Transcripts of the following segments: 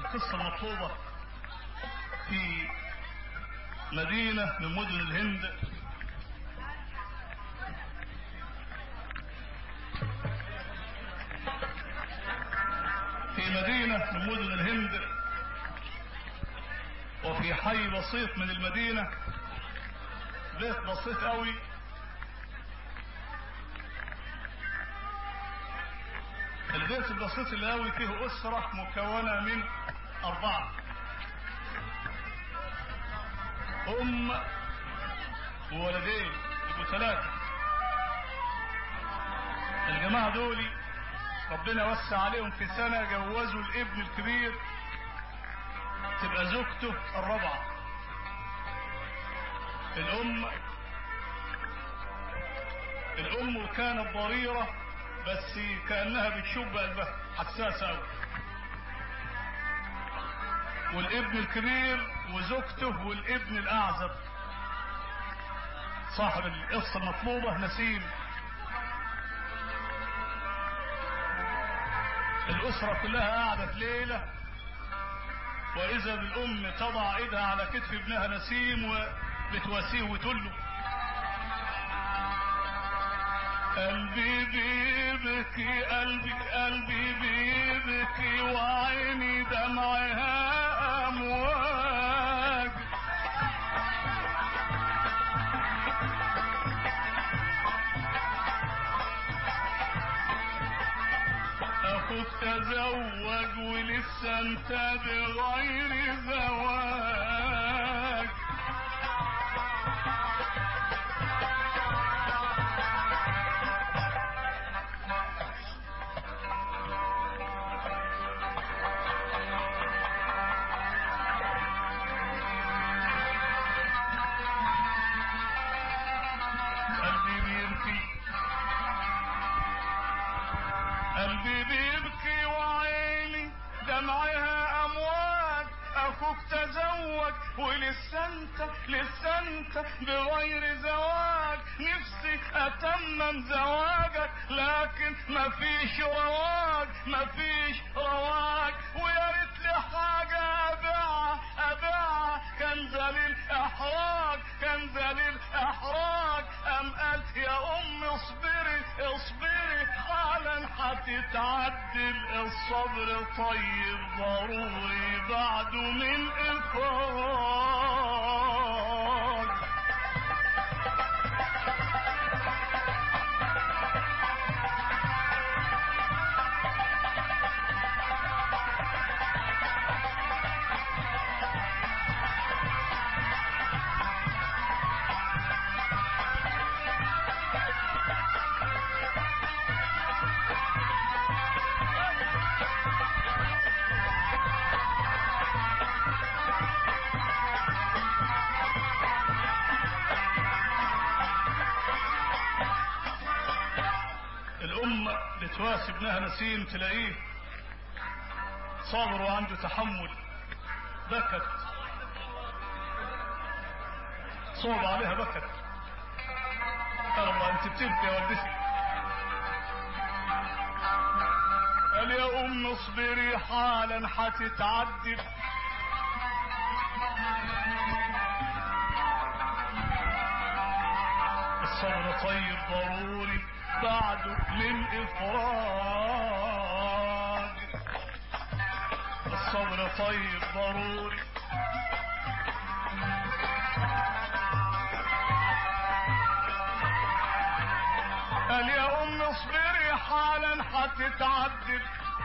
القصة المطلوبة في مدينة من مدن الهند في مدينة من مدن الهند وفي حي بسيط من المدينة بيت بسيط قوي البيت البسيط اللي قوي فيه أسرة مكونة من أربعة أم وولدين يبقوا ثلاثة الجماعة دول ربنا وسع عليهم في سنة جوزوا الابن الكبير تبقى زوجته الرابعة الأم الأم كانت ضريرة بس كأنها بتشب قلبها حساسة أوي والابن الكبير وزوجته والابن الأعزب صاحب القصة المطلوبة نسيم الأسرة كلها قاعدة في ليلة وإذا بالأم تضع إيدها على كتف ابنها نسيم وبتواسيه وتقول له قلبي بيبكي قلبي قلبي بيبكي وعيني دمعها أمواج أخوك تزوج ولسه انت بغير زواج قلبي بيبكي قلبي بيبكي وعيني دمعها امواج اخوك تزوج ولسه انت لسه انت بغير زواج نفسي اتمم زواجك لكن مفيش رواج مفيش رواج ويا ريت لي حاجه ابيعها ابيعها كان ذليل احراج كان ذليل احراج ام قالت يا ام اصبري اصبري حالا هتتعدل الصبر طيب ضروري بعده من افراج الام بتواسي ابنها نسيم تلاقيه صابر وعنده تحمل بكت صوب عليها بكت قال الله انت بتبكي يا والدتي قال يا ام اصبري حالا حتتعدل الصبر طيب ضروري بعده للإفراج الصبر طيب ضروري قال يا ام اصبري حالا حتتعدل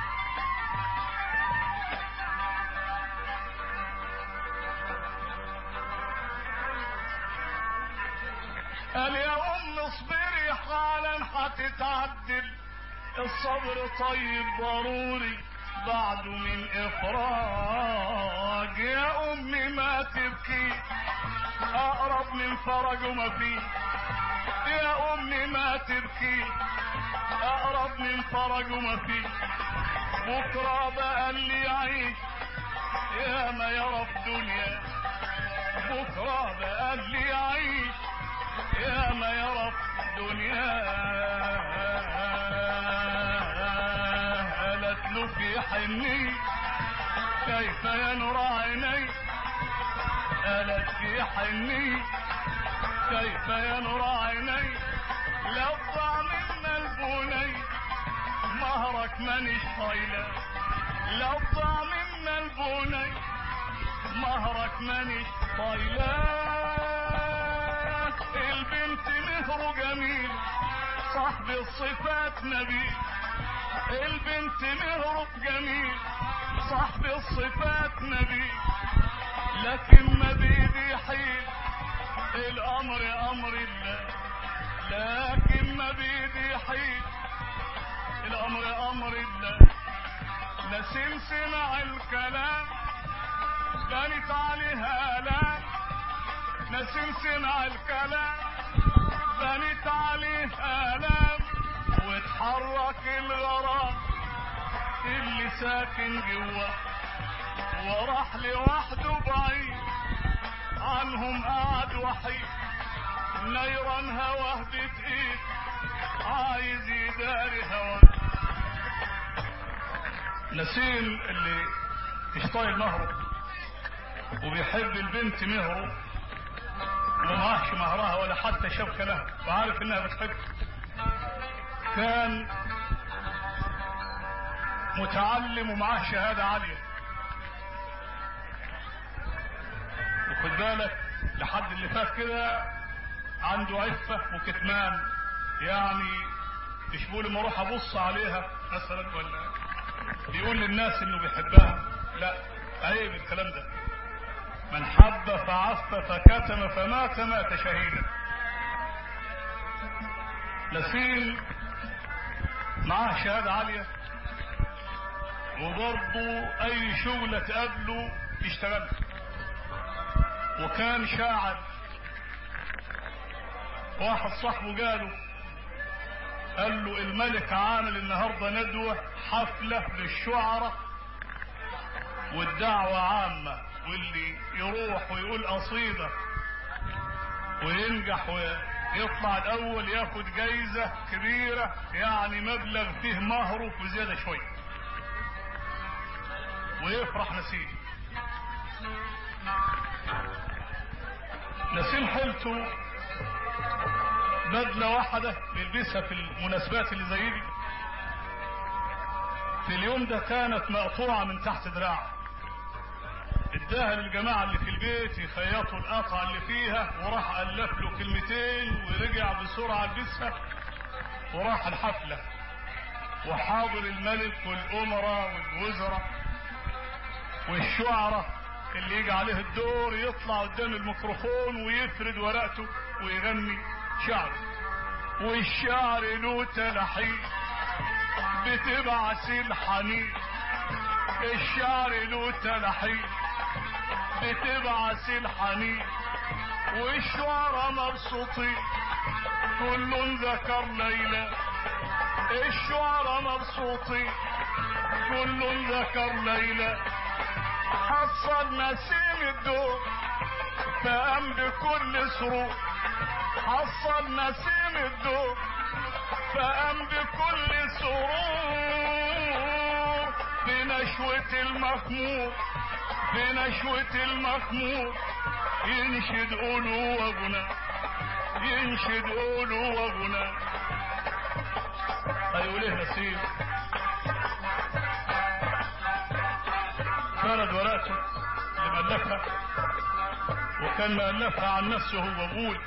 قال يا ام اصبري حالا حتتعدل الصبر طيب ضروري بعده من افراج يا امي ما تبكي اقرب من فرج وما فيه يا امي ما تبكي اقرب من فرج وما فيه بكره بقى اللي يعيش يا ما يرى في دنيا بكره بقى اللي يعيش يا ما يرى في دنيا قالت له في حني كيف ينور عيني قالت في حني كيف ينور عيني لضع منا البني مهرك مانيش طايله لضع منا البني مهرك مانيش طايله البنت مهره جميل صاحب الصفات نبيل البنت مهره جميل صاحب الصفات نبيل لكن ما بيدي حيل الامر امر الله لكن ما بيدي حيل الامر امر الله نسيم سمع الكلام بنت عليها لا نسيم سمع الكلام بنت عليها لام واتحرك الغرام اللي ساكن جوا وراح لوحده بعيد عنهم قعد وحيد نيران هواه بتقيد عايز يداري هواه نسيم اللي مش طايل مهره وبيحب البنت مهره ومعهش مهرها ولا حتى شبكة لها وعارف انها بتحب كان متعلم ومعاه شهادة عالية وخد بالك لحد اللي فات كده عنده عفة وكتمان يعني مش بيقول لما اروح ابص عليها مثلا ولا بيقول للناس انه بيحبها لا عيب الكلام ده من حب فعف فكتم فمات مات شهيدا نسيم معاه شهادة عالية وبرضه اي شغلة تقابله يشتغلها وكان شاعر واحد صاحبه قاله قال له الملك عامل النهارده ندوة حفلة للشعراء والدعوة عامة واللي يروح ويقول قصيدة وينجح ويطلع الأول ياخد جايزة كبيرة يعني مبلغ فيه مهره وزيادة شوية ويفرح نسيم نسيم حيلته بدلة واحدة بيلبسها في المناسبات اللي زي دي في اليوم ده كانت مقطوعة من تحت دراعه اداها للجماعة اللي في البيت يخيطوا القطعة اللي فيها وراح ألف له كلمتين ورجع بسرعة لبسها وراح الحفلة وحاضر الملك والأمراء والوزراء والشعراء اللي يجي عليه الدور يطلع قدام الميكروفون ويفرد ورقته ويغني شعر والشعر له تلحين بتبعث الحنين الشعر له تلحين بتبعث الحنين والشعراء مبسوطين كل ذكر ليلى الشعراء مبسوطين كل ذكر ليلى حصل نسيم الدور فقام بكل سرور حصل نسيم الدور فقام بكل سرور بنشوة المخمور بنشوة المخمور ينشد قلوبنا ينشد قلوبنا هيقول ايه نسيم فرد ورقته اللي مألفها وكان مألفها عن نفسه هو بقول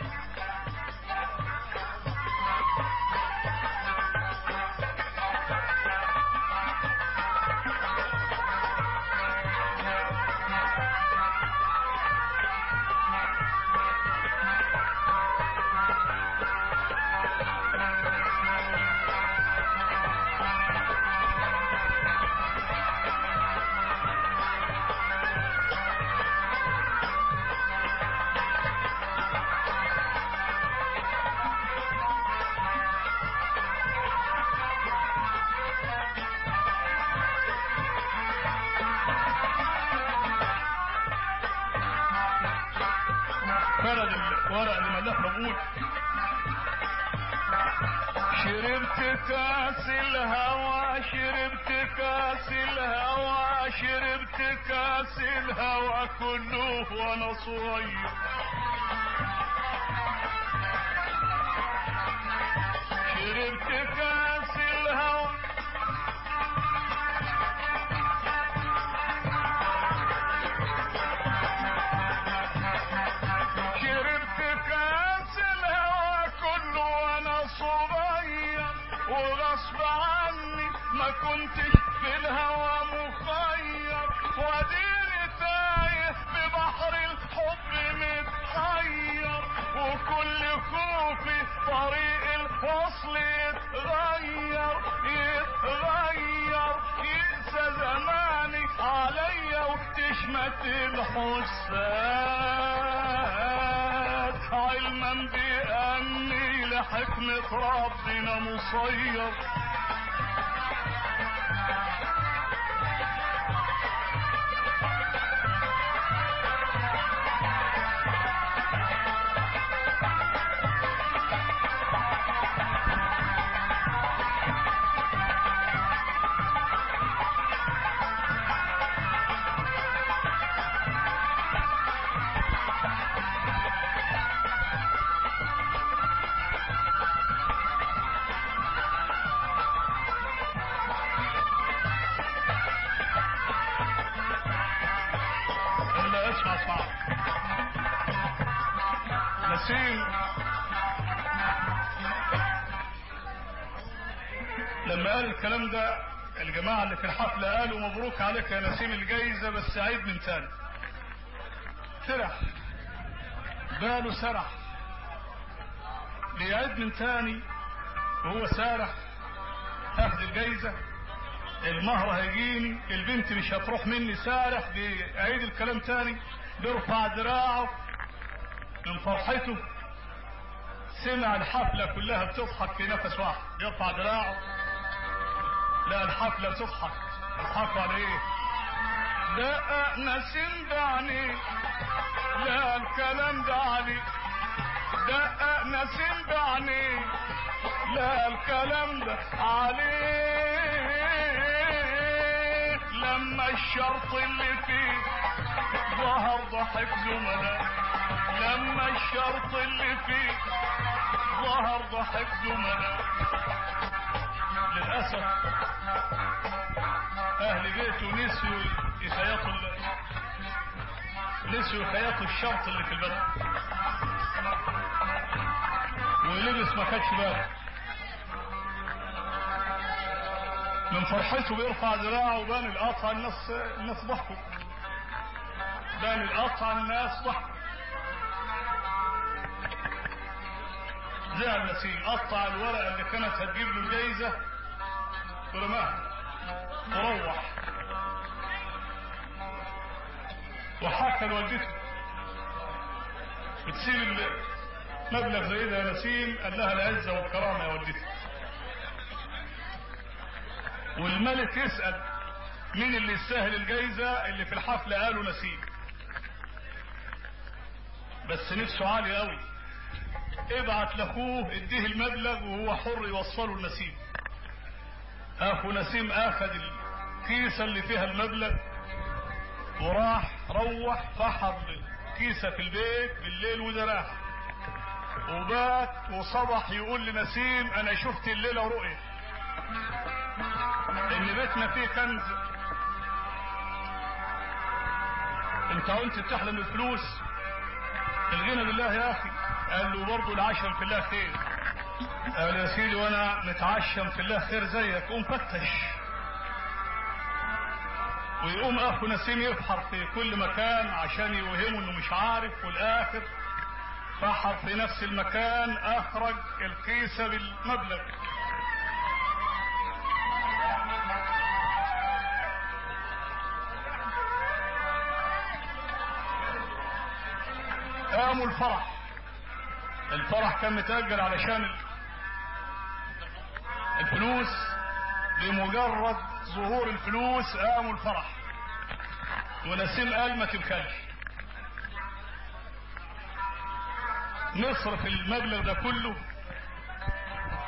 فرد الورق اللي ملفها بقول شربت كاس الهوى شربت كاس الهوى انا شربت كاس الهوى كله وانا صغير شربت كاس الهوى شربت كاس الهوى كله وانا صغير وغصب عني ما كنتش في الهوى مخير واديني تايه في بحر الحب متحير وكل خوفي طريق الوصل يتغير يتغير ينسى زماني عليا وتشمت الحسات علما بأني لحكمة ربنا مصير لا اسمع اسمع نسيم لما قال الكلام ده الجماعة اللي في الحفلة قالوا مبروك عليك يا نسيم الجايزة بس عيد من تاني فرح باله سرح بيعيد من تاني وهو سارح هاخد الجايزة المهر هيجيني البنت مش هتروح مني سارح بيعيد الكلام تاني بيرفع دراعه من فرحته سمع الحفلة كلها بتضحك في نفس واحد يرفع دراعه لا الحفلة بتضحك يضحكوا على ايه لا نسيم دعني لا الكلام ده علي لا نسيم دعني لا الكلام ده عليك لما الشرط اللي فيه ظهر ضحك زملاء لما الشرط اللي فيه ظهر ضحك زملاء للأسف أهل بيته نسيوا يخيطوا ال- نسيوا يخيطوا الشرط اللي في البلد ولبس ما خدش باله من فرحته بيرفع ذراعه وبان القطع الناس الناس ضحكوا بان القطع الناس ضحكوا زعل نسيم قطع الورقه اللي كانت هتجيب له الجايزه ورماها وروح وحكى لوالدته بتسيب المبلغ زي ده يا نسيم قال لها العزه والكرامه يا والدتي والملك يسأل مين اللي يستاهل الجايزة اللي في الحفلة قالوا نسيم بس نفسه عالي قوي ابعت لاخوه اديه المبلغ وهو حر يوصله لنسيم اخو نسيم اخذ الكيسة اللي فيها المبلغ وراح روح فحر الكيسة في البيت بالليل وزراها وبات وصبح يقول لنسيم انا شفت الليلة رؤية ان بيتنا فيه كنز انت وانت بتحلم الفلوس الغنى بالله يا اخي قال له برضه العشم في الله خير قال يا سيدي وانا متعشم في الله خير زيك قوم فتش ويقوم اخو نسيم يبحر في كل مكان عشان يوهمه انه مش عارف والاخر فحر في نفس المكان اخرج الكيسه بالمبلغ قاموا الفرح الفرح كان متأجل علشان الفلوس بمجرد ظهور الفلوس قاموا الفرح ونسيم قال ما تبخلش نصرف المبلغ ده كله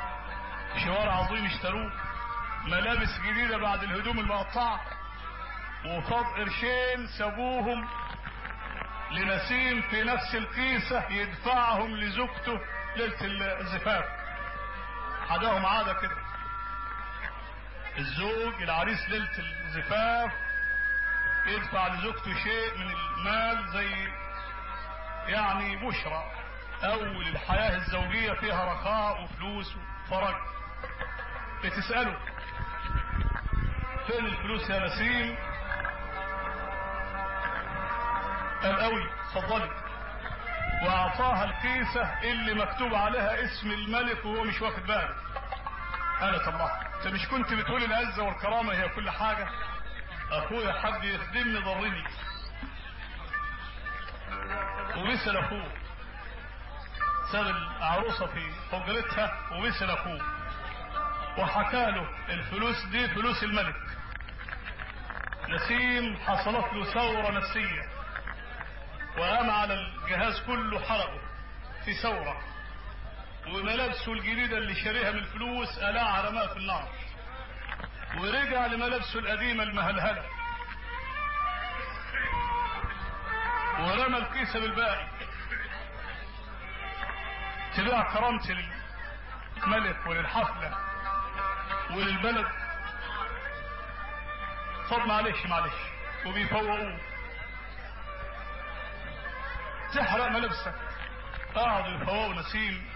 شوار عظيم اشتروه ملابس جديدة بعد الهدوم المقطعة وفاض قرشين سابوهم لنسيم في نفس الكيسة يدفعهم لزوجته ليلة الزفاف حداهم عادة كده الزوج العريس ليلة الزفاف يدفع لزوجته شيء من المال زي يعني بشرى اول الحياة الزوجية فيها رخاء وفلوس وفرج بتسأله فين الفلوس يا نسيم قال قوي اتفضلي واعطاها الكيسة اللي مكتوب عليها اسم الملك وهو مش واخد باله قالت الله انت مش كنت بتقول العزة والكرامة هي كل حاجة اخويا حد يخدمني ضرني وبسل اخوه ساب العروسة في حجرتها وبسل اخوه وحكى له الفلوس دي فلوس الملك نسيم حصلت له ثورة نفسية وقام على الجهاز كله حرقه في ثورة وملابسه الجديدة اللي شاريها من الفلوس قلعها رماها في النار ورجع لملابسه القديمة المهلهلة ورمى الكيسة بالباقي تبيع كرامتي للملك وللحفلة وللبلد طب معلش معلش وبيفوقوه تحرق ملابسك قعدوا يفوقوا نسيم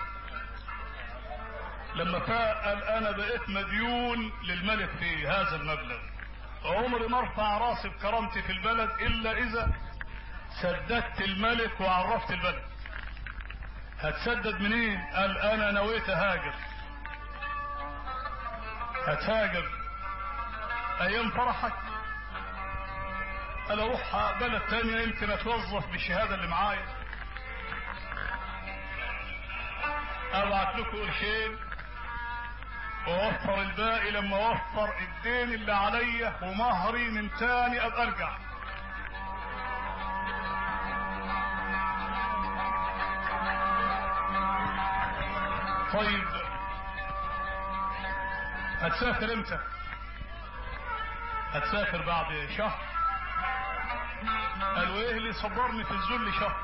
لما فاق قال انا بقيت مديون للملك في هذا المبلغ عمري ما ارفع راسي بكرامتي في البلد الا اذا سددت الملك وعرفت البلد هتسدد منين قال انا نويت اهاجر هتهاجر ايام فرحك قال اروح بلد تانية يمكن اتوظف بالشهادة اللي معايا ابعت لكم قرشين واوفر الباقي لما اوفر الدين اللي عليا ومهري من تاني ابقى ارجع طيب هتسافر امتى هتسافر بعد شهر قالوا ايه اللي صبرني في الذل شهر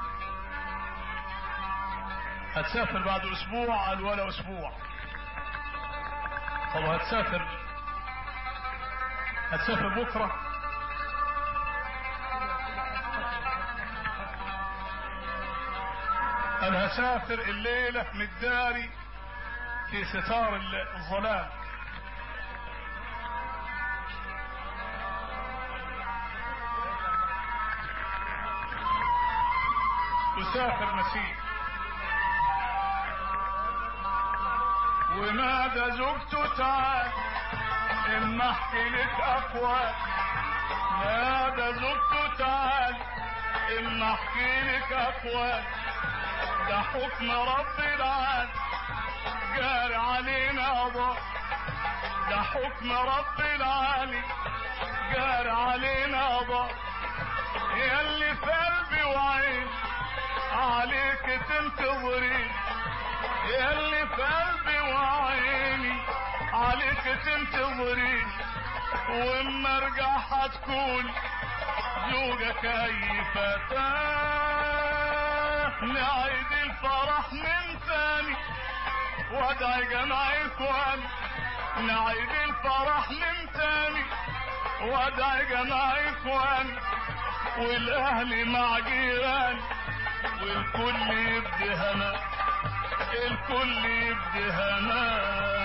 هتسافر بعد اسبوع قال ولا اسبوع طب هتسافر هتسافر بكره قال هسافر الليله متداري في ستار الظلام وسافر مسيح ونادى زوجته تعال اما احكي لك اقوال نادى زوجته تعال اما احكي لك اقوال ده حكم رب العال جاري علينا ابا ده حكم رب العالي جاري علينا ابا ياللي في قلبي وعين عليك تنتظري ياللي في قلبي وعيني عليك تنتظري واما ارجع هتكون زوجك اي فتاة نعيد الفرح من تاني وادعي جمع اخوان نعيد الفرح من تاني وادعي جمع اخوان والاهل مع جيران والكل يبدي هنا الكل يبدي هنا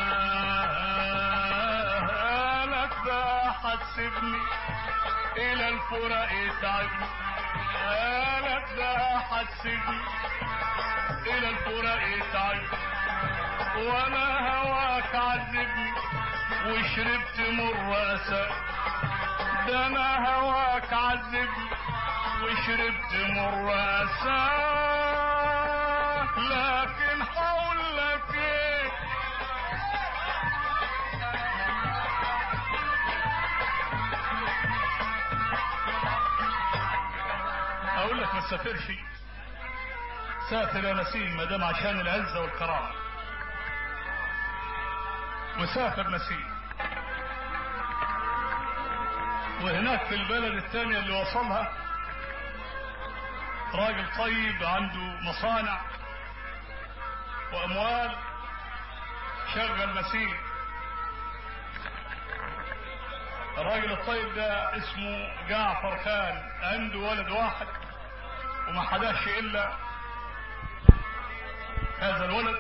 لك بقى هتسيبني الى الفراق يتعبني لك بقى هتسيبني الى الفراق يتعبني وانا هواك عذبني وشربت مر اسى ده انا هواك عذبني وشربت مر اسى لكن هقول لك ايه اقول لك ما تسافرش سافر يا نسيم ما دام عشان العزه والكرامه وسافر نسيم وهناك في البلد الثانية اللي وصلها راجل طيب عنده مصانع وأموال شغل مسير الراجل الطيب ده اسمه جعفر خان عنده ولد واحد وما حداش إلا هذا الولد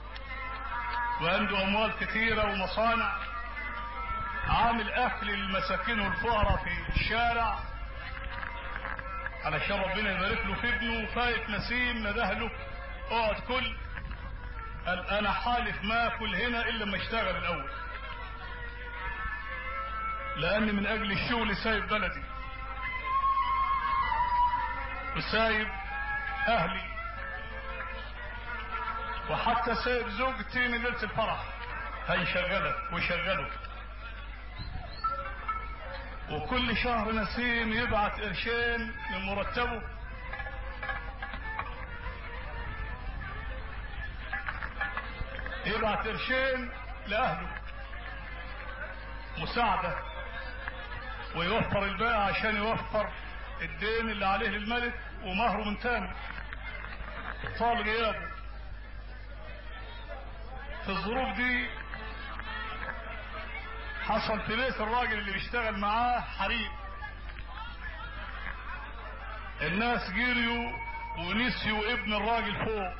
وعنده أموال كثيرة ومصانع عامل أكل للمساكين والفقراء في الشارع علشان ربنا يبارك له في ابنه فايت نسيم نده له اقعد كل قال انا حالف ما اكل هنا الا لما اشتغل الاول لاني من اجل الشغل سايب بلدي وسايب اهلي وحتى سايب زوجتي من ليله الفرح هيشغلك وشغله وكل شهر نسيم يبعت قرشين من مرتبه يبعت قرشين لأهله مساعدة ويوفر الباقي عشان يوفر الدين اللي عليه للملك ومهره من تاني طال غيابه في الظروف دي حصل في بيت الراجل اللي بيشتغل معاه حريق الناس جريوا ونسيوا ابن الراجل فوق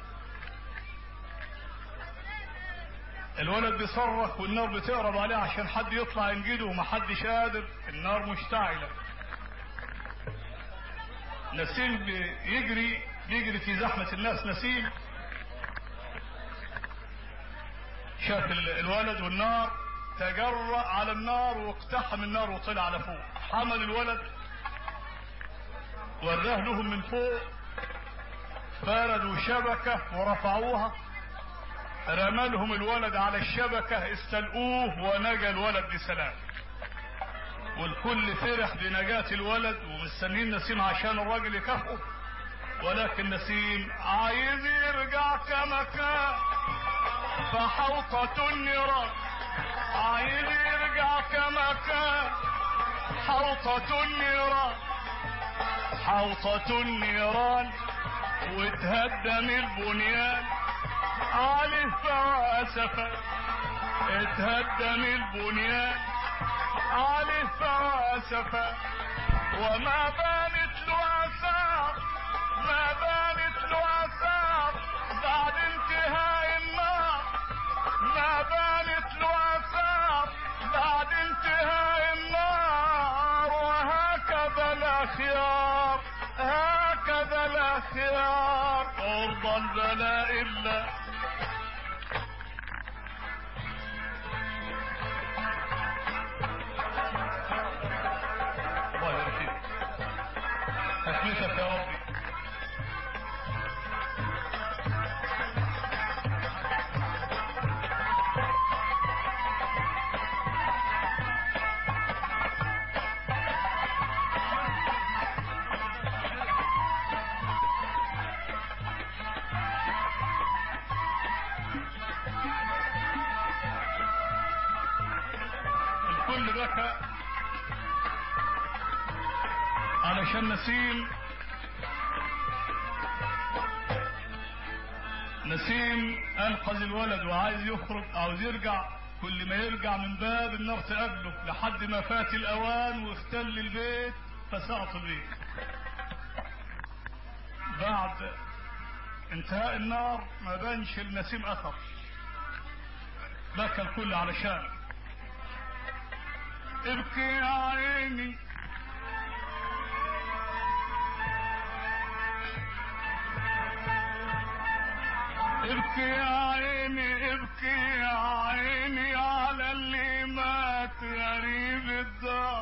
الولد بيصرخ والنار بتقرب عليه عشان حد يطلع ينجده ومحدش قادر النار مشتعلة نسيم بيجري بيجري في زحمة الناس نسيم شاف الولد والنار تجرأ على النار واقتحم النار وطلع على فوق حمل الولد وراه لهم من فوق فردوا شبكة ورفعوها رمالهم الولد على الشبكة استلقوه ونجا الولد بسلام والكل فرح بنجاة الولد ومستنين نسيم عشان الراجل يكافئه ولكن نسيم عايز يرجع كما كان فحوطة النيران عايز يرجع كما كان حوطة النيران حوطة النيران وتهدم البنيان عليه فواسفة اتهدم البنيان عليه فواسفة وما بانت له اثار ما بانت له اثار بعد انتهاء النار ما بانت له اثار بعد انتهاء النار وهكذا الاخيار هكذا الاخيار قرب البلاء الا الله يرحمك تكلفك يا ربي الكل بكى علشان نسيم نسيم انقذ الولد وعايز يخرج عاوز يرجع كل ما يرجع من باب النار تقابله لحد ما فات الاوان واختل البيت فسقط البيت بعد انتهاء النار ما بانش النسيم اثر بكى الكل علشان ابكي يا عيني ابكي يا عيني ابكي يا عيني على اللي مات غريب الدار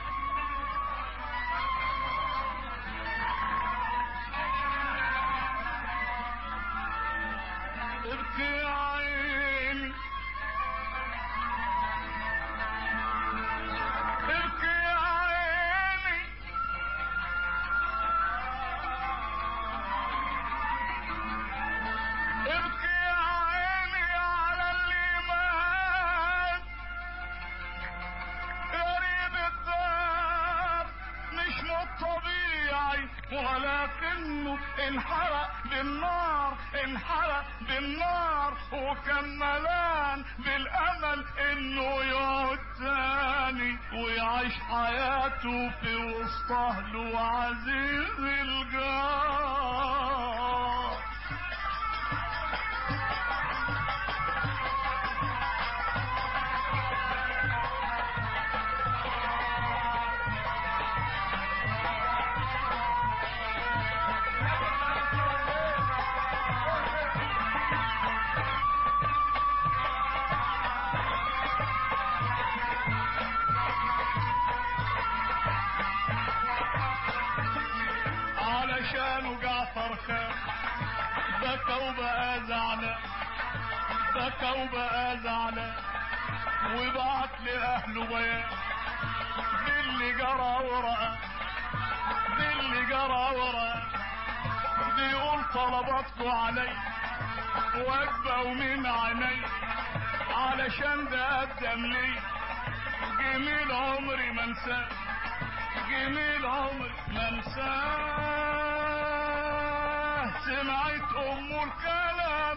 ابكي يا عيني ابكي يا عيني ابكي يا عيني على عليه ولكنه انحرق بالنار انحرق بالنار وكان ملان بالامل انه يقعد تاني ويعيش حياته في وسط اهله عزيز الجار علشان جعفر خان بكى وبقى زعلان بكى وبقى زعلان وبعت لاهله بيان باللي جرى وراه باللي جرى وراه بيقول طلباتكم علي وجبه ومن عيني علشان ده قدم لي جميل عمري ما انساه جميل عمري ما انساه سمعت ام الكلام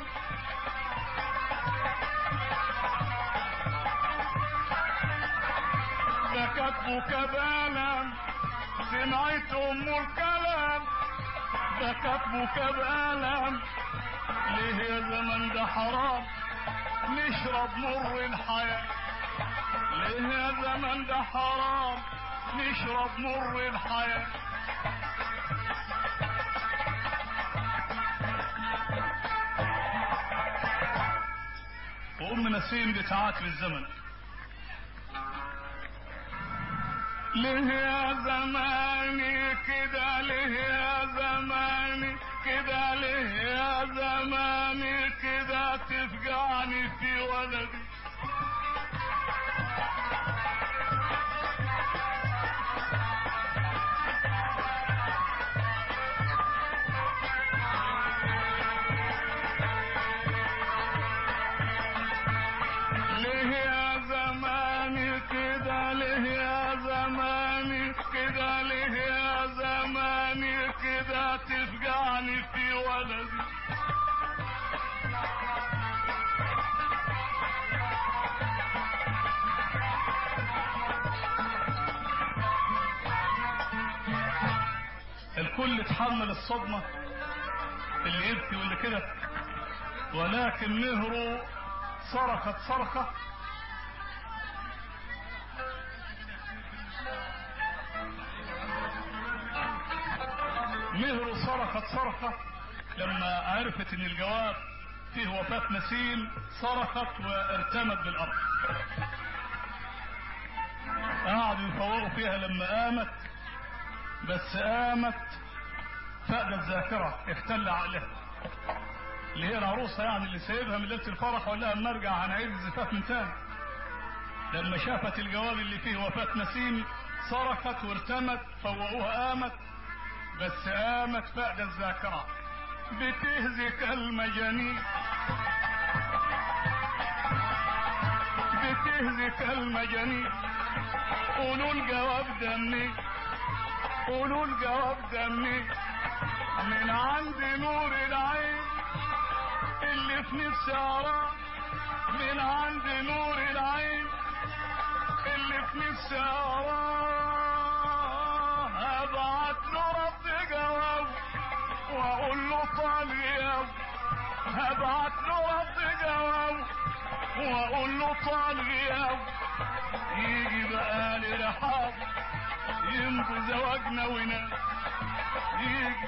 بكت بكبالا سمعت ام الكلام بكت بكبالا ليه يا زمن ده حرام نشرب مر الحياه ليه يا زمن ده حرام نشرب مر الحياة وأم نسيم بتعاتب الزمن ليه يا زماني كده ليه يا زماني كده ليه يا زماني كده تفجعني في ولدي ليه يا زماني كده ليه يا زماني كده ليه يا زماني كده تفجعني في ولدي الكل اتحمل الصدمة اللي يبكي واللي كده ولكن مهره صرخت صرخة مهره صرخت صرخة لما عرفت ان الجواب فيه وفاة نسيم صرخت وارتمت بالارض قعدوا يفوروا فيها لما قامت بس قامت فقدت ذاكرة اختل عقلها اللي هي العروسه يعني اللي سايبها من ليله الفرح ولا اما ارجع هنعيد الزفاف من تاني لما شافت الجواب اللي فيه وفاه نسيم صرخت وارتمت فوقوها قامت بس قامت فقد الذاكره بتهزك المجانين بتهزك المجانين قولوا الجواب ده منين قولوا الجواب ده منين من عند نور العين اللي في نفسي اراه من عند نور العين اللي في نفسي اراه هبعت له رد جواب واقول له طال غياب هبعت له رد جواب واقول له طال غياب يجي بقى لي رحاب يمضي زواجنا ونام يجي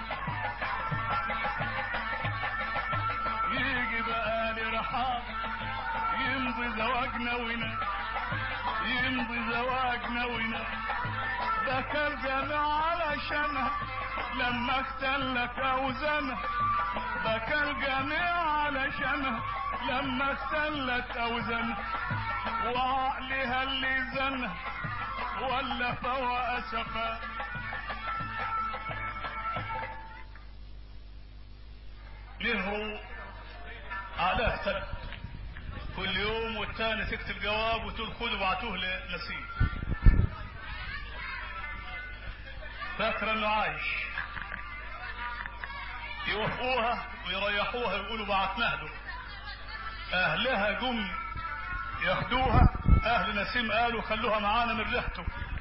يجي بقى لي رحاب يمضي زواجنا ونا يمضي زواجنا ونا بكى الجميع علشانها لما اختلت اوزانها بكى الجميع علشانها لما اختلت اوزانها وعقلها اللي زنها ولا فوى اسفا ليه على اختلف كل يوم والتاني تكتب جواب وتقول خذوا وابعتوه لنسيم فاكره انه عايش يوافقوها ويريحوها يقولوا بعتناها له اهلها جم ياخدوها اهل نسيم قالوا خلوها معانا من ريحته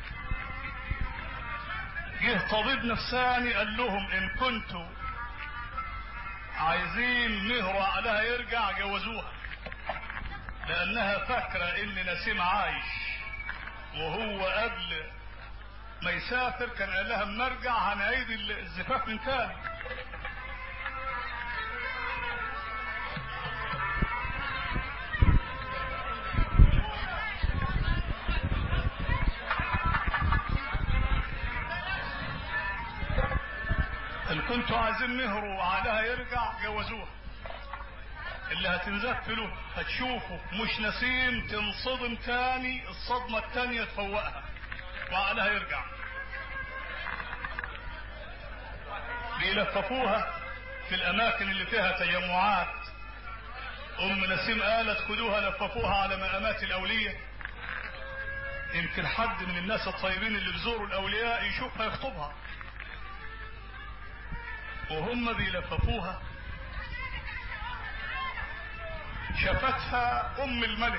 جه طبيب نفساني قال لهم ان كنتوا عايزين مهر عليها يرجع جوزوها لانها فاكرة ان نسيم عايش وهو قبل ما يسافر كان قال لها اما ارجع هنعيد الزفاف من تاني ان كنتوا عايزين مهروا عليها يرجع جوزوها اللي هتنزف له هتشوفه مش نسيم تنصدم تاني الصدمة التانية تفوقها وعليها يرجع بيلففوها في الاماكن اللي فيها تجمعات ام نسيم قالت خدوها لففوها على مقامات الاولية يمكن حد من الناس الطيبين اللي بيزوروا الاولياء يشوفها يخطبها وهم بيلففوها شافتها ام الملك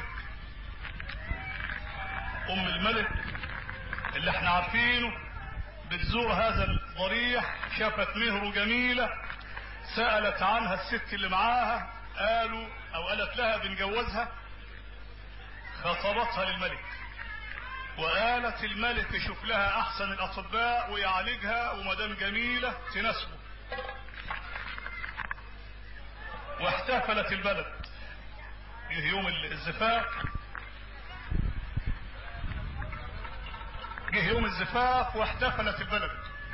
ام الملك اللي احنا عارفينه بتزور هذا الضريح شافت مهره جميلة سألت عنها الست اللي معاها قالوا او قالت لها بنجوزها خطبتها للملك وقالت الملك يشوف لها احسن الاطباء ويعالجها ومدام جميلة تناسبه واحتفلت البلد جه يوم الزفاف جه يوم الزفاف واحتفلت البلد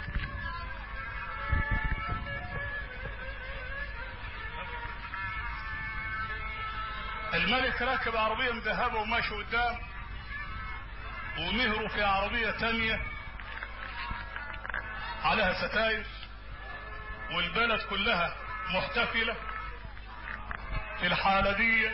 الملك راكب عربية مذهبة وماشي قدام ومهره في عربية تانية عليها ستاير والبلد كلها محتفلة في الحالة دي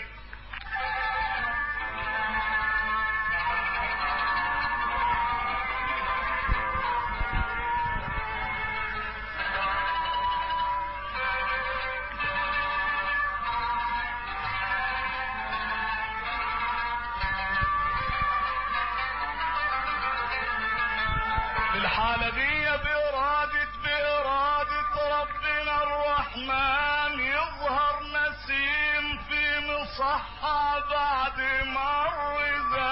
في الحالة دي بإرادة بإرادة ربنا الرحمن يظهر نسيم في مصحة بعد مر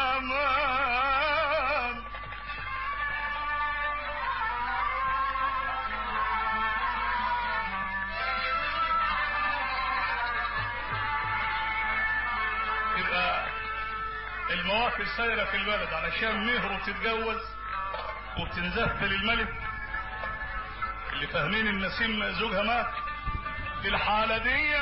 زمان يبقى المواقف سايرة في البلد علشان مهره تتجوز وبتنزف للملك اللي فاهمين النسيم زوجها مات في الحالة دي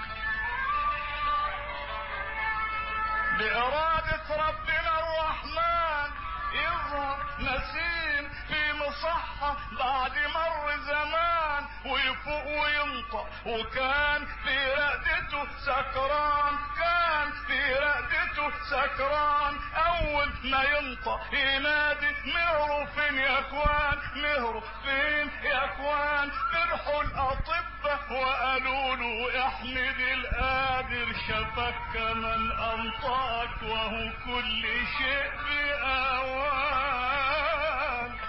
بإرادة ربنا الرحمن يظهر نسيم في مصحة بعد مر زمان ويفوق وينطق وكان في رقدته سكران كان في رقدته سكران اول ما ينطق ينادي مهره فين يا اخوان مهره فين يا اخوان فرحوا الاطباء وقالوا له احمد القادر شفك من انطقك وهو كل شيء باوان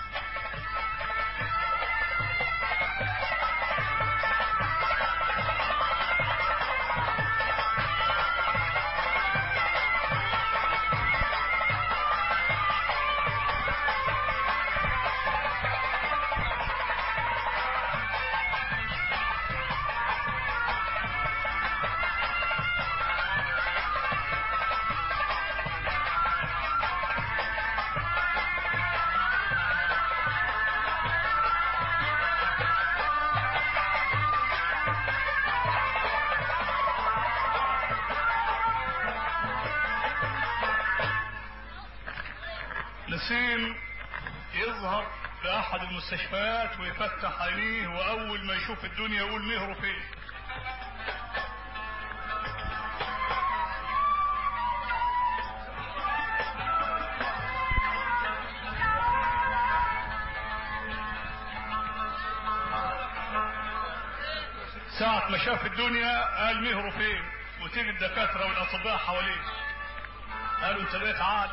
نسيم يظهر في احد المستشفيات ويفتح عينيه واول ما يشوف الدنيا يقول مهره فين ساعة ما شاف الدنيا قال مهره فين وتيجي الدكاترة والأطباء حواليه قالوا انت بقيت عاد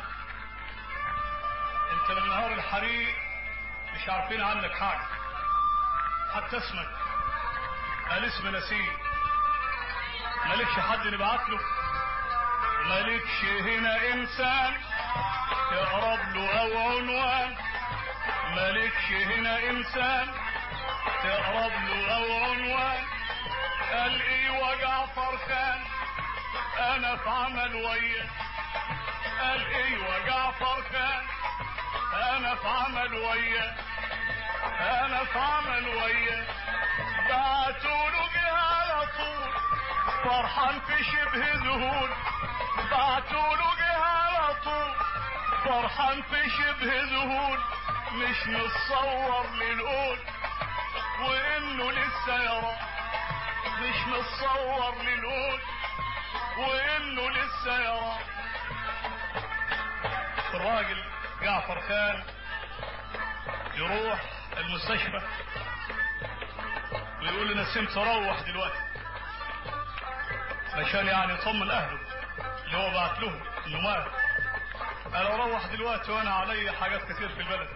انت من نهار الحريق مش عارفين عنك حاجة حتى اسمك قال اسم نسيم مالكش حد نبعت له مالكش هنا انسان يقرب له او عنوان مالكش هنا انسان تقرب له او عنوان قال ايوه جعفر خان انا في عمل وياه قال ايوه جعفر خان انا في عمل وياه انا في عمل وياه بعتوا له جه على طول فرحان في شبه ذهول بعتوا له جه على طول فرحان في شبه ذهول مش متصور للقول وانه لسه يرى مش متصور للقول وانه لسه يرى الراجل جعفر خان يروح المستشفى ويقول لنسيم تروح دلوقتي عشان يعني يطمن اهله اللي هو بعت لهم انه مات قال اروح دلوقتي وانا علي حاجات كتير في البلد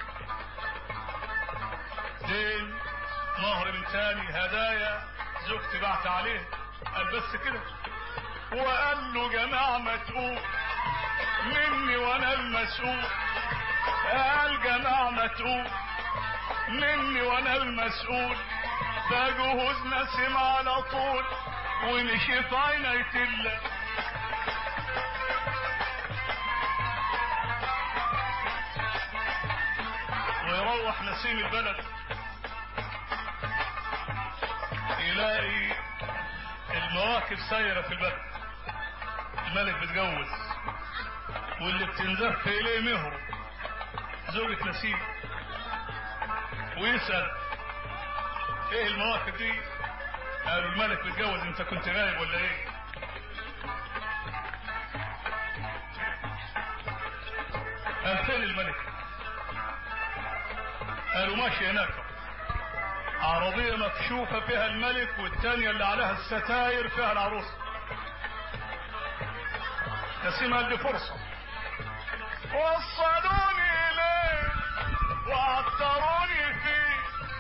دين مهر من تاني هدايا زوجتي بعت عليه قال بس كده وقال له جماعة ما تقول مني وانا المسؤول قال جماعة ما تقول مني وانا المسؤول ده جهوز نسم على طول ونشف عيني تلا ويروح نسيم البلد يلاقي المواكب سايرة في البلد الملك بيتجوز واللي بتنزف اليه مهره زوجة نسيم ويسأل ايه المواقف دي قالوا الملك بيتجوز انت كنت غايب ولا ايه قال فين الملك قالوا ماشي هناك عربية مكشوفة فيها الملك والتانية اللي عليها الستاير فيها العروسة نسيم قال دي فرصة وصلوني إليه وعطروني فيه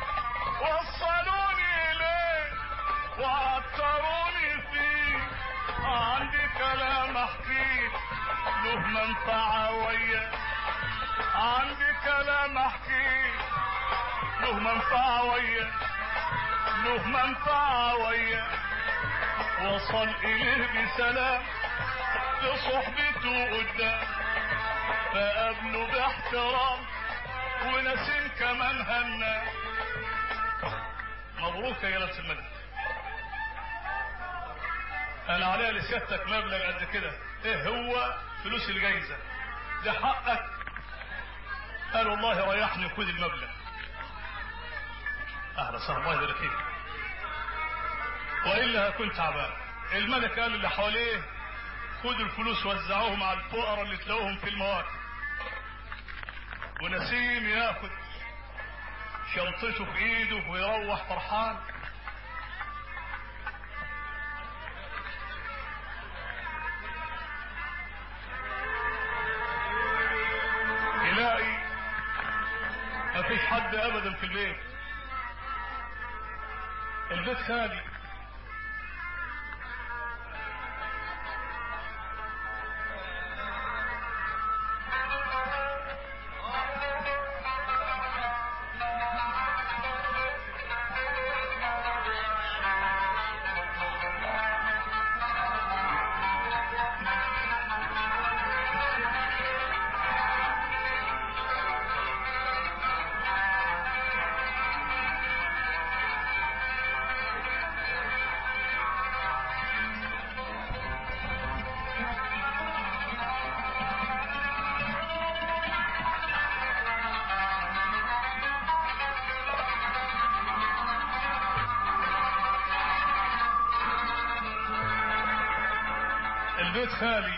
وصلوني إليه وعطروني فيه عندي كلام احكيه له منفعة وياه عندي كلام احكيه له منفعة وياه له منفعة وياه وصل إليه بسلام بصحبته قدام فقابله باحترام ونسيم كمان هنا مبروك يا جلالة الملك انا عليها لسيادتك مبلغ قد كده ايه هو فلوس الجايزة ده حقك قال والله ريحني خد المبلغ اهلا وسهلا الله يبارك فيك والا كنت تعبان الملك قال اللي حواليه خدوا الفلوس وزعوهم على الفقراء اللي تلاقوهم في المواقف ونسيم ياخد شنطته في ايده ويروح فرحان يلاقي مفيش حد ابدا في البيت البيت خالي البيت خالي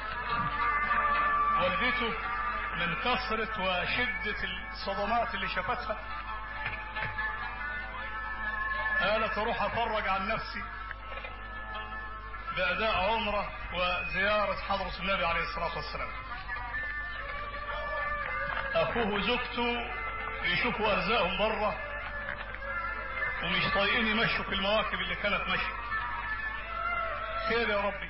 والدته من كثرة وشدة الصدمات اللي شافتها قالت اروح افرج عن نفسي باداء عمره وزياره حضره النبي عليه الصلاه والسلام اخوه وزوجته يشوفوا ارزاقهم بره ومش طايقين يمشوا في المواكب اللي كانت ماشيه خير يا ربي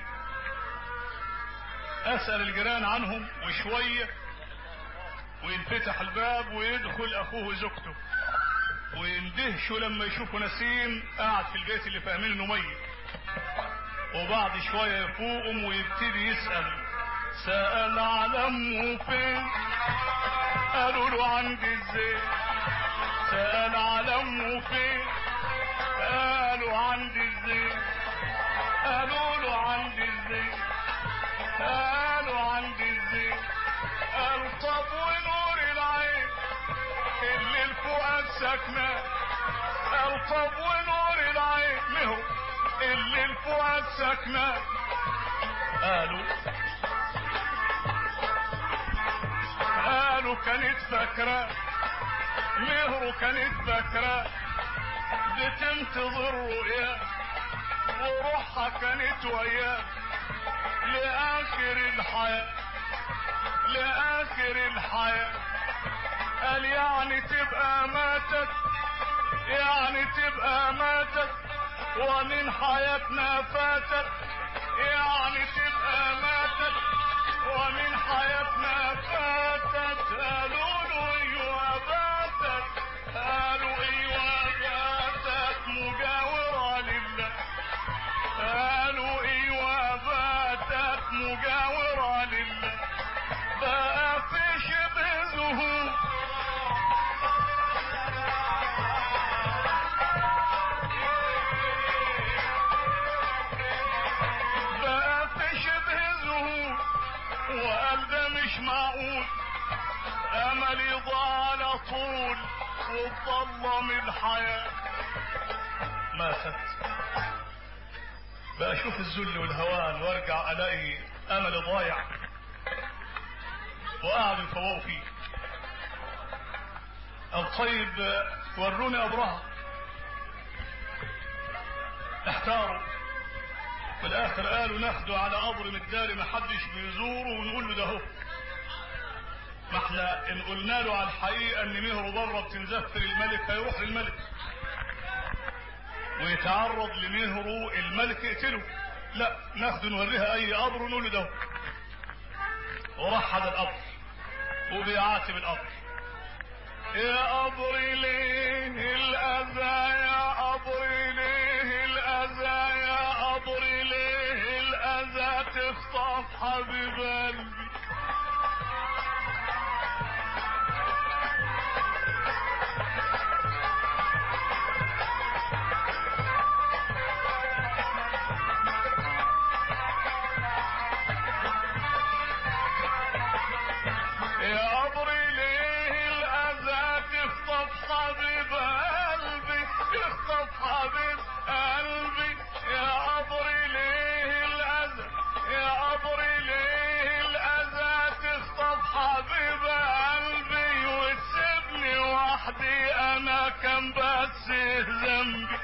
اسال الجيران عنهم وشويه وينفتح الباب ويدخل اخوه وزوجته ويندهشوا لما يشوفوا نسيم قاعد في البيت اللي فاهمين انه ميت وبعد شويه يفوقهم ويبتدي يسال سال على امه فين قالوا له عندي الزين سال على امه فين قالوا عندي الزين قالوا له عندي الزين قالوا عندي الزين قال طب ونور العين اللي الفؤاد ساكنه قال طب ونور العين مهو اللي الفؤاد ساكنه قالوا قالوا كانت فاكره مهرو كانت فاكره بتنتظر رؤيا وروحها كانت وياه لاخر الحياه لاخر الحياه قال يعني تبقى ماتت يعني تبقى ماتت ومن حياتنا فاتت يعني تبقى ماتت ومن حياتنا فاتت قالوا له ايوه باتت قالوا ايوه باتت مجاورة لله قالوا ايوه باتت مجاورة لله بقى في شبه ظهور بقى في شبه ظهور وقال ده مش معقول املي ضاع على طول وتظلم الحياة ماتت بقى اشوف الذل والهوان وارجع الاقي املي ضايع وقعدوا يفوقوا فيه او طيب وروني ابرهة احتاروا في الاخر قالوا ناخده على قبر مداري ما حدش بيزوره ونقول له ده هو ما احنا ان قلنا له على الحقيقه ان مهره بره بتنزفر الملك هيروح للملك ويتعرض لمهره الملك يقتله لا ناخده نوريها اي قبر ونقول له ده هو وراح هذا القبر وبيعاتب القبر يا قبر ليه الاذى يا قبر ليه الاذى يا قبر ليه الاذى تخطف حبيب قلبي يا قبر ليه الاذى تخطف حبيب قلبي تخطف حبيب قلبي يا قبر ليه الاذى يا قبر ليه الاذى تخطف حبيب قلبي وتسيبني وحدي انا كان بس ذنبي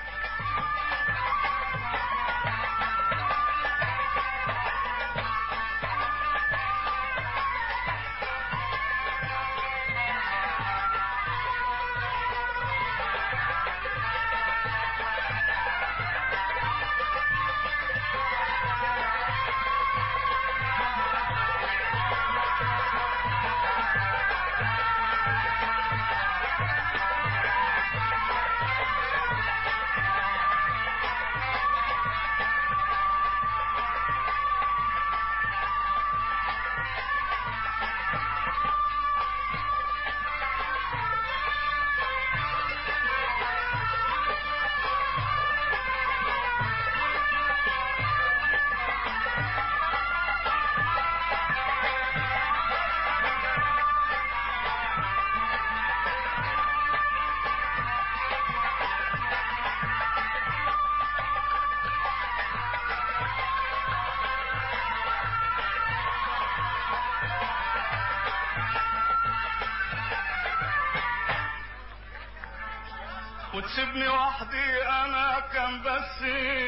وتسيبني وحدي انا كان بس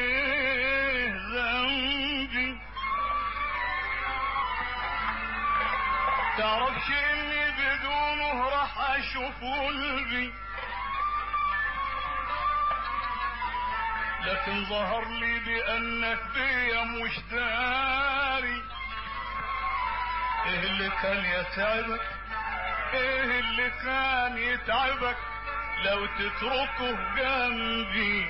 ذنبي تعرفش اني بدونه راح اشوف قلبي لكن ظهر لي بانك بيا مش داري ايه اللي كان يتعبك ايه اللي كان يتعبك لو تتركه جنبي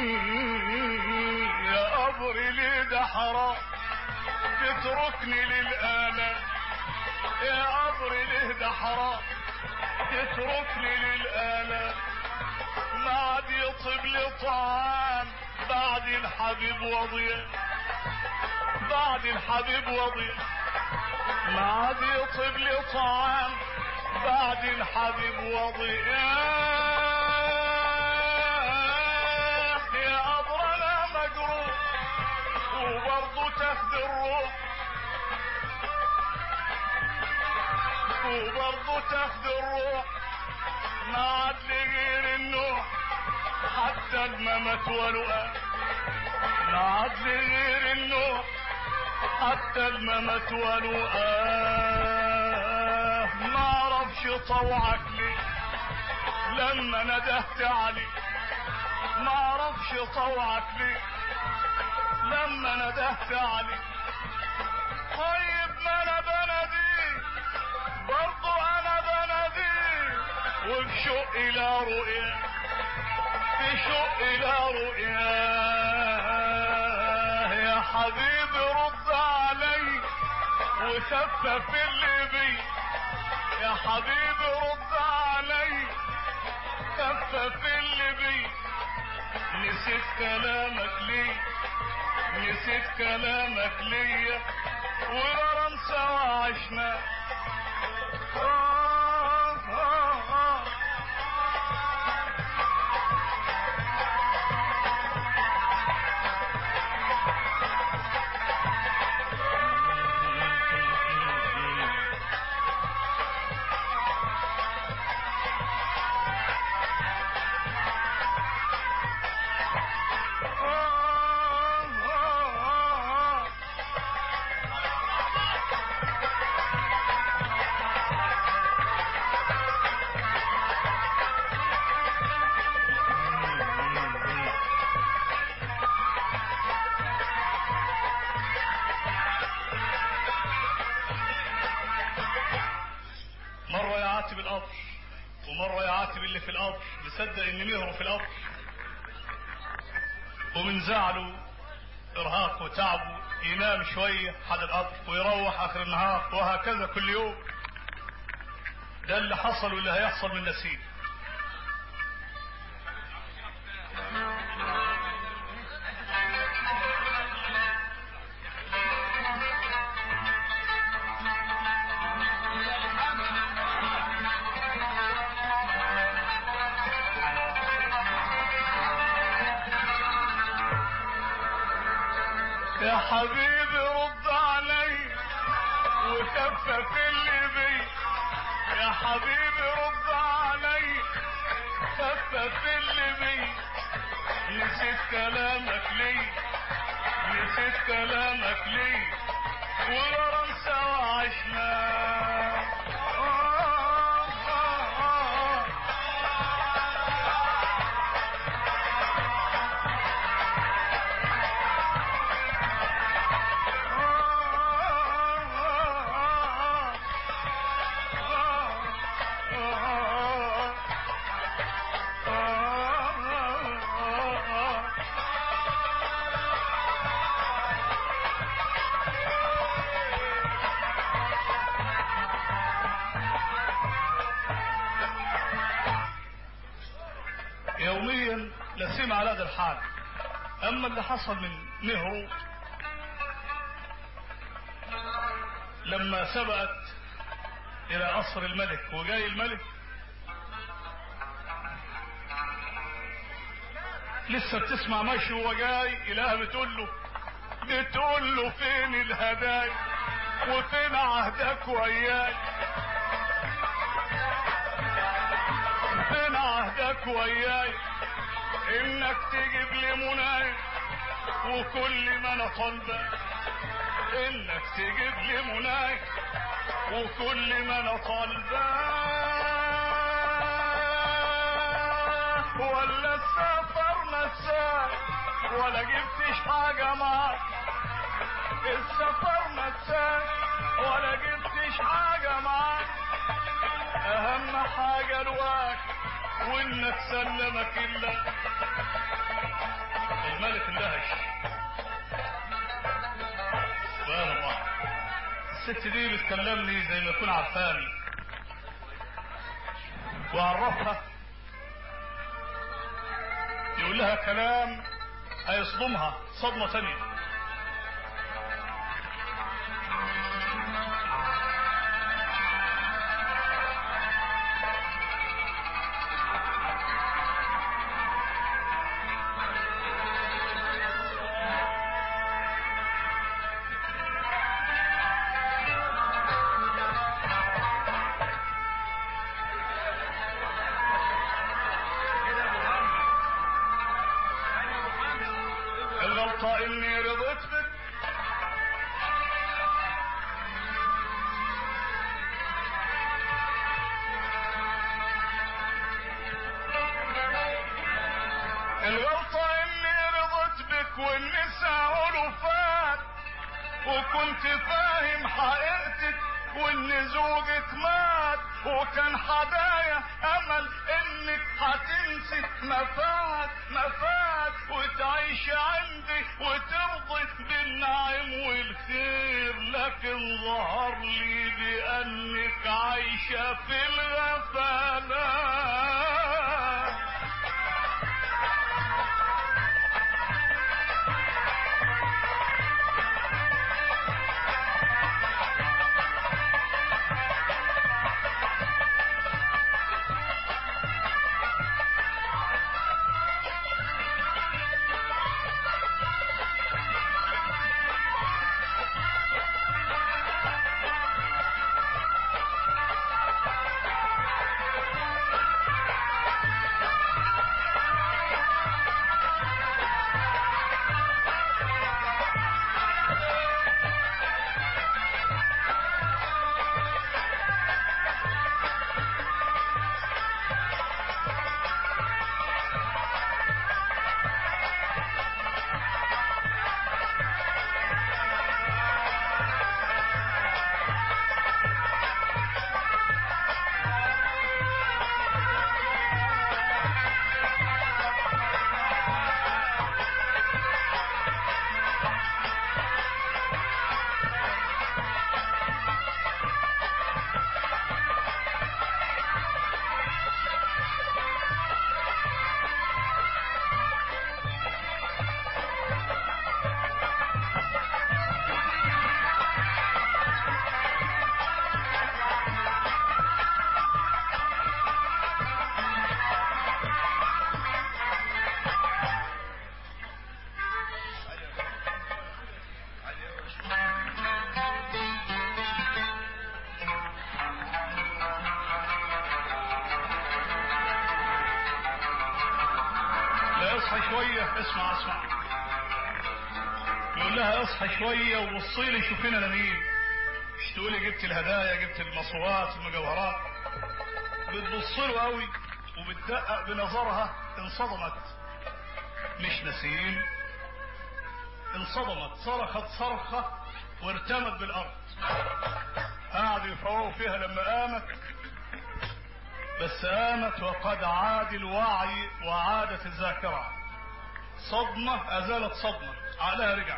يا قبري ليه ده حرام تتركني للآلام يا قبري ليه ده حرام تتركني للآلام ما عاد يطيب لي طعام بعد الحبيب وضيع بعد الحبيب وضيع ما عاد يطيب لي طعام بعد الحبيب وضيع يا قبر انا مجروح وبرضه تاخد الروح وبرضه تاخد الروح ما عاد لي غير النوح حتى الممات ولقى ما عاد لي غير النوح حتى الممات ولقى ما اعرفش طوعك ليه لما ندهت علي ما اعرفش طوعك ليه لما ندهت علي طيب ما انا بناديك برضو انا بناديك وبشوق الى رؤيا بشوق الى رؤيا يا حبيبي رد علي وخفف اللي بي يا حبيبي رد علي خفف اللي بي نسيت كلامك ليه نسيت كلامك ليا ورا سوا عشنا آه آه آه مرة يعاتب القبر ومرة يعاتب اللي في القبر مصدق ان مهره في القبر ومن زعله ارهاق وتعبه ينام شوية حد القبر ويروح اخر النهار وهكذا كل يوم ده اللي حصل واللي هيحصل من نسيب يا حبيبي رد علي وخفف اللي بي يا حبيبي رد علي خفف اللي بي نسيت كلامك لي نسيت كلامك لي ورا سوا عشنا آه آه آه يوميا لسيم على هذا الحال اما اللي حصل من نهرو لما سبقت الى قصر الملك وجاي الملك لسه بتسمع ماشي وهو جاي اله بتقول له بتقول له فين الهدايا وفين عهدك وياي فين عهدك وياي انك تجيب لي منايا وكل ما انا طالبه انك تجيب لي منايا وكل ما انا طالبه ولا السفر نساك ولا جبتش حاجه معاك السفر نساك ولا جبتش حاجه معاك اهم حاجه الوقت وانك سلمك الله الملك اندهش سبحان الله الست دي بتكلمني زي ما يكون عارفاني وعرفها يقول لها كلام هيصدمها صدمة ثانية الغلطة اني رضيت بك الغلطة اني رضيت بك والنساء ألوفات وكنت فاهم حقيقتك وان زوجك مات وكان حدايا امل انك هتنسي مفات مفات وتعيش عندي وترضي بالنعيم والخير لكن ظهر لي بانك عايشه في الغفلات لا اصحى شوية اسمع اسمع يقول لها اصحى شوية وبصي لي شوفينا انا مين مش تقولي جبت الهدايا جبت المصروفات المجوهرات بتبص له قوي وبتدقق بنظرها انصدمت مش نسيم انصدمت صرخت صرخة وارتمت بالارض قعدوا يفوقوا فيها لما قامت بس قامت وقد عاد الوعي وعادت الذاكرة صدمة أزالت صدمة عقلها رجع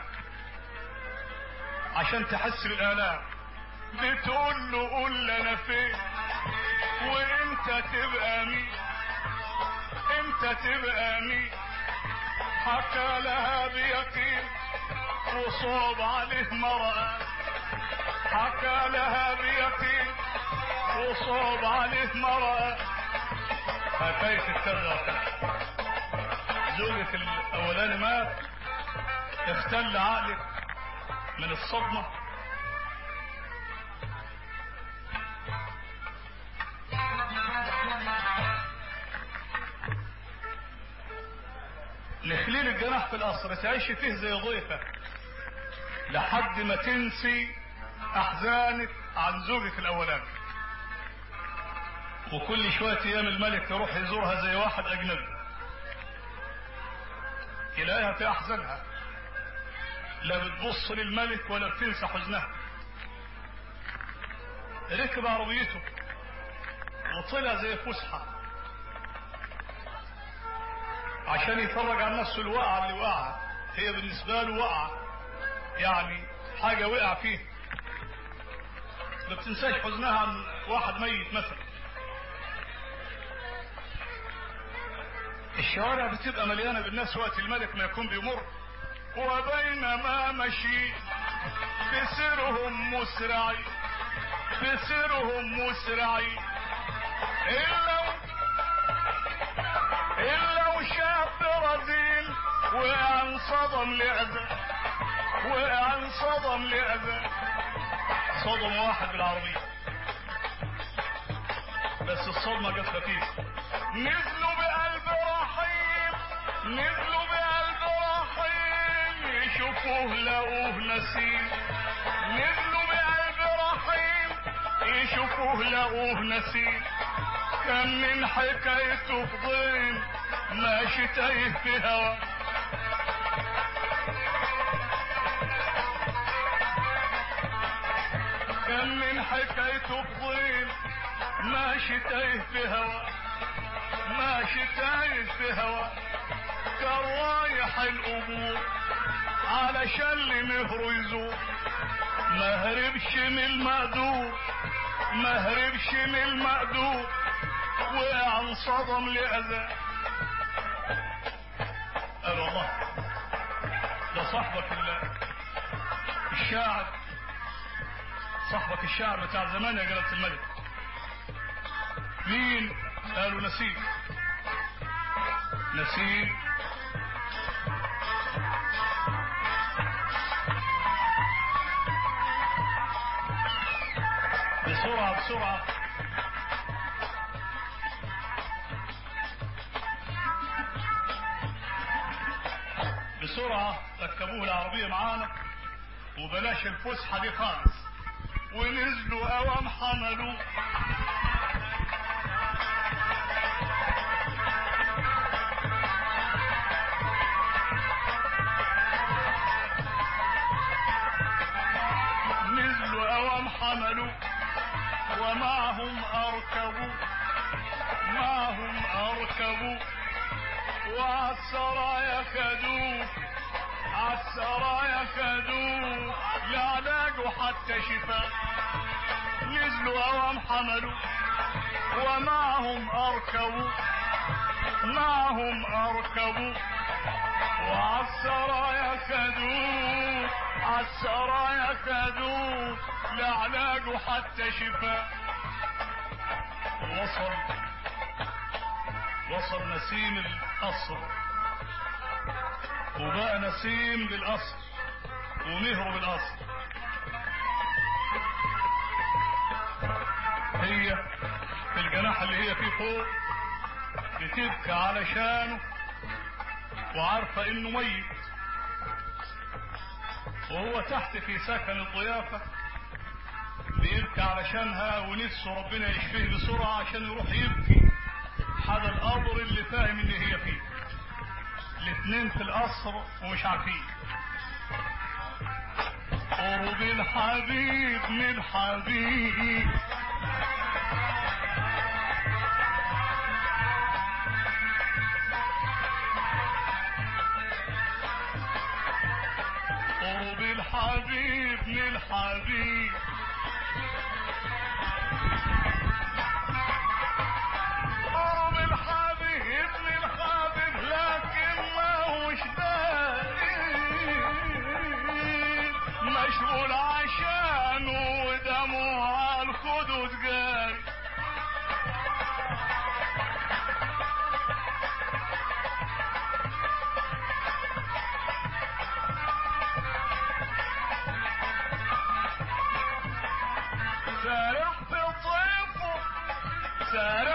عشان تحس بالآلام بتقول له قول لي أنا فين وإمتى تبقى مين إمتى تبقى مين حكى لها بيقين وصوب عليه مرأة حكى لها بيقين وصوب عليه مرأة حكاية التغى زوجك الأولاني مات اختل عقلك من الصدمة نخليل الجناح في القصر تعيش فيه زي ضيفة لحد ما تنسي احزانك عن زوجك الاولاني وكل شوية ايام الملك يروح يزورها زي واحد اجنبي يلاقيها في احزانها لا بتبص للملك ولا بتنسى حزنها ركب عربيته وطلع زي فسحة عشان يفرج عن نفسه الوقعة اللي وقعها هي بالنسبة له وقعة يعني حاجة وقع فيها ما بتنساش حزنها عن واحد ميت مثلا الشوارع بتبقى مليانة بالناس وقت الملك ما يكون بيمر وبينما مشي بسرهم مسرعي بسرهم مسرعي إلا إلا وشاب رزين وقع انصدم لأذى وقع انصدم لأذى صدم واحد بالعربية بس الصدمة جت خفيفة نزلوا بقلب رحيم نزلوا بقلب رحيم يشوفوه لقوه نسيم نزلوا بقلب رحيم يشوفوه لقوه نسيم كان من حكايته فضيم ماشي تايه في هوا كان من حكايته فضيم ماشي تايه في هوا ماشي تايه في هوا كان رايح القبور علشان لمهره يزور ما هربش من المقدور ما هربش من المقدور وقع انصدم لأذى قال والله ده صاحبك الشاعر صاحبك الشاعر بتاع زمان يا جلالة الملك مين قالوا نسيم نسيم بسرعة بسرعة بسرعة ركبوه العربية معانا وبلاش الفسحة دي خالص ونزلوا اوام حملوه نزلوا اوام حملوا ومعهم اركبوا معهم اركبوا وعالسرايا خدوه عالسرايا خدوه لعلاجه حتى شفاء نزلوا اوام حملوا ومعهم اركبوا معهم اركبوا وعالسرايا خدوه عالسرايا خدوه لعلاجه حتى شفاء وصل وصل نسيم القصر وبقى نسيم بالقصر ومهره بالقصر هي في الجناح اللي هي فيه فوق بتبكي علشانه وعارفة انه ميت وهو تحت في سكن الضيافة بيبكي علشانها ونفسه ربنا يشفيه بسرعة عشان يروح يبكي هذا القبر اللي فاهم ان هي فيه الاثنين في القصر ومش عارفين قرب الحبيب من حبيب قرب الحبيب من حبيب قرب الحبيب من حبيب لكن ما هوش مشغول عشانه ودمه على الخدود جاي سارح في طيفه سارح